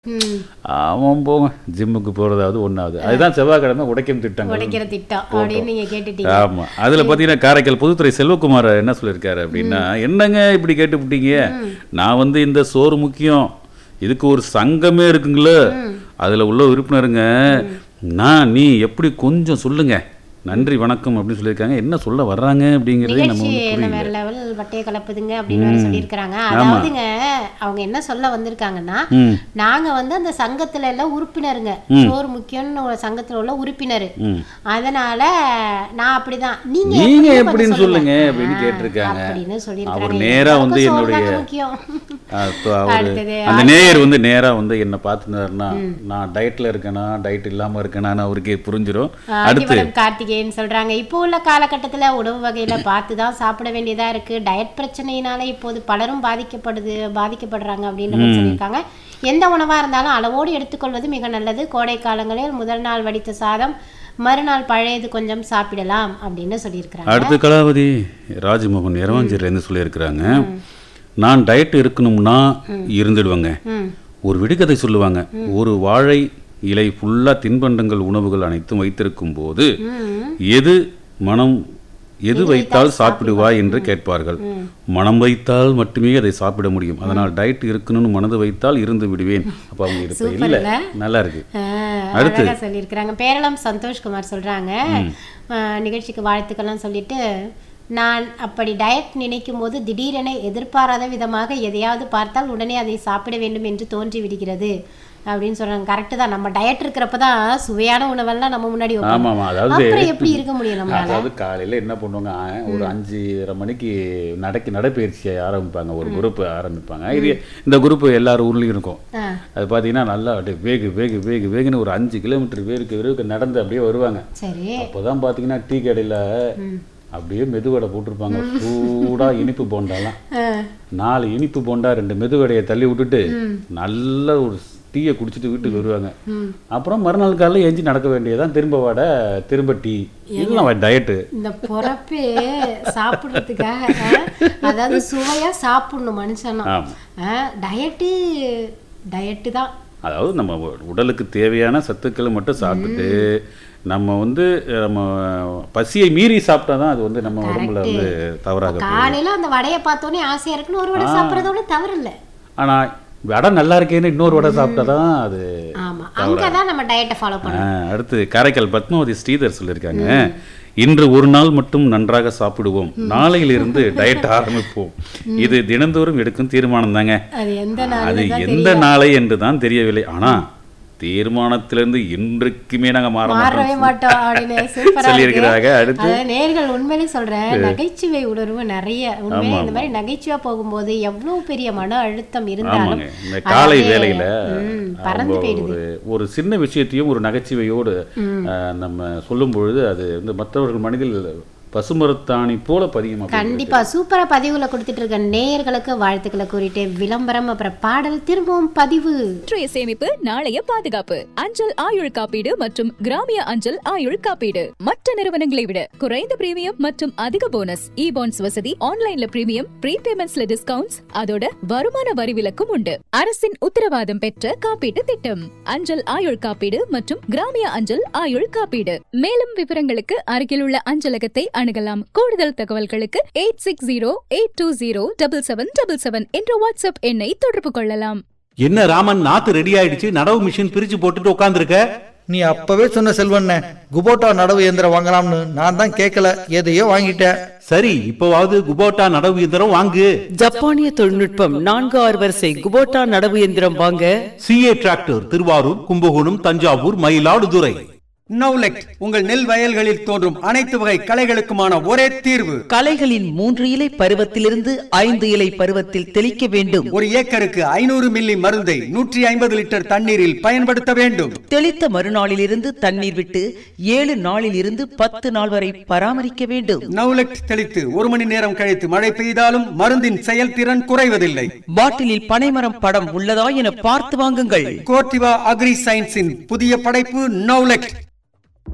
ம் அவன் போங்க ஜிம்முக்கு போகிறதாவது ஒன்றாவது அதுதான் செவ்வாய்க்கிழமை உடைக்கும் திட்டங்கள் உடைக்கிற திட்டம் அப்படின்னு நீங்க கேட்டுட்டீங்க ஆமா அதுல பாத்தீங்கன்னா காரைக்கால் பொதுத்துறை செல்வகுமார் என்ன சொல்லியிருக்காரு அப்படின்னா என்னங்க இப்படி கேட்டுவிட்டீங்க நான் வந்து இந்த சோறு முக்கியம் இதுக்கு ஒரு சங்கமே இருக்குங்களே அதுல உள்ள உறுப்பினருங்க நான் நீ எப்படி கொஞ்சம் சொல்லுங்க நன்றி வணக்கம் அப்படின்னு சொல்லியிருக்காங்க என்ன சொல்ல வர்றாங்க அப்படிங்கிறதே நம்ம நிகழ்ச்சி வந்து என்ன புரியல வேற லெவல் வட்டையை கலப்புதுங்க அப்படின்னு வேற சொல்லியிருக்கிறாங்க அதாவதுங்க அவங்க என்ன சொல்ல வந்திருக்காங்கன்னா ம் நாங்க வந்து அந்த சங்கத்துல எல்லாம் உறுப்பினருங்க சோறு முக்கியம்னு ஒரு சங்கத்துல உள்ள உறுப்பினர் ம் அதனால நான் அப்படிதான் நீங்க நீங்க எப்படின்னு எப்படின்னு கொஞ்சம் சொல்லுங்க சொல்லுங்க. அப்படின்னு ஆ, கேட்டிருக்காங்க அப்படின்னு சொல்லியிருக்காங்க அவர் நேரா வந்து எல்லாருக்கும் சோறு என்னுடைய தாங்க முக்கியம் அப்போ அவரு அடுத்தது, அந்த நேயர் வந்து நேரா வந்து என்ன பார்த்துனாருன்னா நான் டயட்ல இருக்கேனா டயட் இல்லாம இருக்கேனான்னு அவருக்கே புரிஞ்சிடும் அடுத்து அடிமடம் கார்த்திகேயன் சொல்றாங்க இப்போ உள்ள காலகட்டத்துல உணவு வகையில பார்த்து தான் சாப்பிட வேண்டியதா இருக்கு டயட் பிரச்சனையினால இப்போது பலரும் பாதிக்கப்படுது பாதிக்கப்படுறாங்க அப்படின்னு நம்ம சொல்லியிருக்காங்க எந்த உணவா இருந்தாலும் அளவோடு எடுத்துக்கொள்வது மிக நல்லது கோடை காலங்களில் முதல் நாள் வடித்த சாதம் மறுநாள் பழையது கொஞ்சம் சாப்பிடலாம் அப்படின்னு சொல்லியிருக்கிறாங்க அடுத்து கலாவதி ராஜ்மோகன் இரவாஞ்சேரிலேருந்து சொல்லியிருக்கிறாங்க நான் டயட் இருக்கணும்னா இருந்துடுவேங்க ம் ஒரு விடுகதை சொல்லுவாங்க ஒரு வாழை இலை ஃபுல்லா தின்பண்டங்கள் உணவுகள் அனைத்தும் வைத்திருக்கும் போது ம் எது மனம் எது வைத்தால் சாப்பிடுவாய் என்று கேட்பார்கள் மனம் வைத்தால் மட்டுமே அதை சாப்பிட முடியும் அதனால் டயட் இருக்கணும்னு மனது வைத்தால் இருந்து விடுவேன் அப்ப அவங்க இருப்ப இல்ல சூப்பர்ல. நல்லா இருக்கு ஆஹ் அடுத்து. அழகா சொல்லியிருக்கிறாங்க பேரளம் சந்தோஷ்குமார் சொல்றாங்க ஆஹ் நிகழ்ச்சிக்கு வாழ்த்துக்கள்லாம் சொல்லிட்டு நான் அப்படி டயட் நினைக்கும் போது திடீரென எதிர்பாராத விதமாக எதையாவது பார்த்தால் உடனே அதை சாப்பிட வேண்டும் என்று தோன்றி விடுகிறது அப்படின்னு சொல்றாங்க கரெக்டு தான் நம்ம டயட் இருக்கிறப்ப தான் சுவையான உணவெல்லாம் நம்ம முன்னாடி வைப்போம். ஆமா ஆமா அதாவது அப்புறம் எப்படி இருக்க முடியும் நம்மளால அதாவது காலையில என்ன பண்ணுவாங்க ஆ, ஒரு அஞ்சரை மணிக்கு நடக்க நடைப்பயிற்சியை ஆரம்பிப்பாங்க ஒரு குரூப் ஆரம்பிப்பாங்க இது இந்த குரூப் எல்லாரும் ஊர்லயும் இருக்கும் ஆ, அது பார்த்தீங்கன்னா நல்லா அப்படியே வேகு வேகு வேகு வேகுன்னு ஒரு அஞ்சு கிலோமீட்டர் வேருக்கு வேருக்கு நடந்து அப்படியே வருவாங்க சரி அப்போதான் பார்த்தீங்கன்னா டீ கடையில் அப்படியே மெதுவடை போட்டிருப்பாங்க சூடா இனிப்பு போண்டாலாம் ஆ, நாலு இனிப்பு போண்டா ரெண்டு மெதுவடையை தள்ளி விட்டுட்டு நல்ல ஒரு டீயை குடிச்சிட்டு வீட்டுக்கு வருவாங்க அப்புறம் மறுநாள் காலையில் எஞ்சி நடக்க வேண்டியதான் திரும்ப வடை திரும்ப டீ இதெல்லாம் டயட்டு இந்த பொறப்பே சாப்பிட்றதுக்காக அதாவது சுவையா சாப்பிடணும் மனுஷனும் ஆமா டயட்டு டயட்டு தான் அதாவது நம்ம உ- உடலுக்கு தேவையான சத்துக்களை மட்டும் சாப்பிட்டுட்டு நம்ம வந்து அஹ், நம்ம பசியை மீறி சாப்பிட்டா தான் அது வந்து நம்ம உடம்புல வந்து தவறாக போகுது. காலையில அந்த வடையை பார்த்தோன்னே ஆசையா இருக்குன்னு ஒரு வடை சாப்பிட்றதோட தவறு இல்ல ஆனா வடை நல்லா இருக்கேன்னு இன்னொரு வடை சாப்பிட்டா தான் அது ஆமா அங்கதான் நம்ம டயட்டை ஃபாலோ பண்ணணும் ஆஹ், அடுத்து காரைக்கால் பத்மாவதி ஸ்ரீதர் சொல்லியிருக்காங்க இன்று ஒரு நாள் மட்டும் நன்றாக சாப்பிடுவோம் நாளையிலிருந்து டயட் ஆரம்பிப்போம் இது தினந்தோறும் எடுக்கும் தீர்மானம் தாங்க அது எந்த நாள் அது எந்த நாளை என்று தான் தெரியவில்லை ஆனா தீர்மானத்திலிருந்து இன்றைக்குமே நாங்க மாற மாறவே மாட்டோம் மாட்டோம் அப்படின்னு சூப்பரா சொல்லியிருக்கிறாங்க இருக்கு அடுத்து அதாவது நேர்கள் உண்மையிலே சொல்றேன் நகைச்சுவை உணர்வு நிறைய உண்மையிலே இந்த மாதிரி நகைச்சுவா போகும்போது எவ்வளவு பெரிய மன அழுத்தம் இருந்தாலும் ஆமாங்க இந்த காலை அதாவது, வேலையில ம், பறந்து அவங்க போயிடுது ஒரு ஒரு சின்ன விஷயத்தையும் ஒரு நகைச்சுவையோடு ஆஹ், நம்ம சொல்லும் பொழுது அது வந்து மற்றவர்கள் மனதில் பசுமரத்தாணி போல பதியும் அப்படி. கண்டிப்பா சூப்பரா பதிவுல கொடுத்துட்டு இருக்க நேயர்களுக்கு வாழ்த்துக்களை கூறிட்டு விளம்பரம் அப்புறம் பாடல் திரும்பவும் பதிவு இன்றைய சேமிப்பு நாளைய பாதுகாப்பு அஞ்சல் ஆயுள் காப்பீடு மற்றும் கிராமிய அஞ்சல் ஆயுள் காப்பீடு மற்ற நிறுவனங்களை விட குறைந்த பிரீமியம் மற்றும் அதிக போனஸ் இ பாண்ட்ஸ் வசதி ஆன்லைன்ல பிரீமியம் ப்ரீபேமெண்ட்ஸ்ல டிஸ்கவுண்ட்ஸ் அதோட வருமான வரி விலக்கும் உண்டு அரசின் உத்தரவாதம் பெற்ற காப்பீட்டு திட்டம் அஞ்சல் ஆயுள் காப்பீடு மற்றும் கிராமிய அஞ்சல் ஆயுள் காப்பீடு மேலும் விவரங்களுக்கு அருகில் உள்ள அஞ்சலகத்தை அணுகலாம் கூடுதல் தகவல்களுக்கு eight six zero eight two zero double seven double seven என்ற வாட்ஸ்அப் எண்ணை தொடர்பு கொள்ளலாம் என்ன ராமன் நாத்து ரெடி ஆயிடுச்சு நடவு மிஷின் பிரிச்சு போட்டுட்டு உட்காந்துருக்க நீ அப்பவே சொன்ன செல்வண்ண குபோட்டா நடவு இயந்திரம் வாங்கலாம்னு நான் தான் கேட்கல எதையோ வாங்கிட்டேன் சரி இப்பவாவது குபோட்டா நடவு இயந்திரம் வாங்கு ஜப்பானிய தொழில்நுட்பம் நான்கு ஆறு வரிசை குபோட்டா நடவு எந்திரம் வாங்க சிஏ டிராக்டர் திருவாரூர் கும்பகோணம் தஞ்சாவூர் மயிலாடுதுறை நவுலெக்ட் உங்கள் நெல் வயல்களில் தோன்றும் அனைத்து வகை களைகளுக்குமான ஒரே தீர்வு களைகளின் மூன்று இலை பருவத்திலிருந்து ஐந்து இலை பருவத்தில் தெளிக்க வேண்டும் ஒரு ஏக்கருக்கு ஐநூறு மில்லி மருந்தை நூற்றி ஐம்பது லிட்டர் தண்ணீரில் பயன்படுத்த வேண்டும் தெளித்த மறுநாளிலிருந்து தண்ணீர் விட்டு ஏழு நாளில் இருந்து பத்து நாள் வரை பராமரிக்க வேண்டும் நவுலெக்ட் தெளித்து ஒரு மணி நேரம் கழித்து மழை பெய்தாலும் மருந்தின் செயல்திறன் குறைவதில்லை பாட்டிலில் பனைமரம் படம் உள்ளதா என பார்த்து வாங்குங்கள் கோர்டிவா அக்ரி சயின்ஸின் புதிய படைப்பு நவுலெக்ட்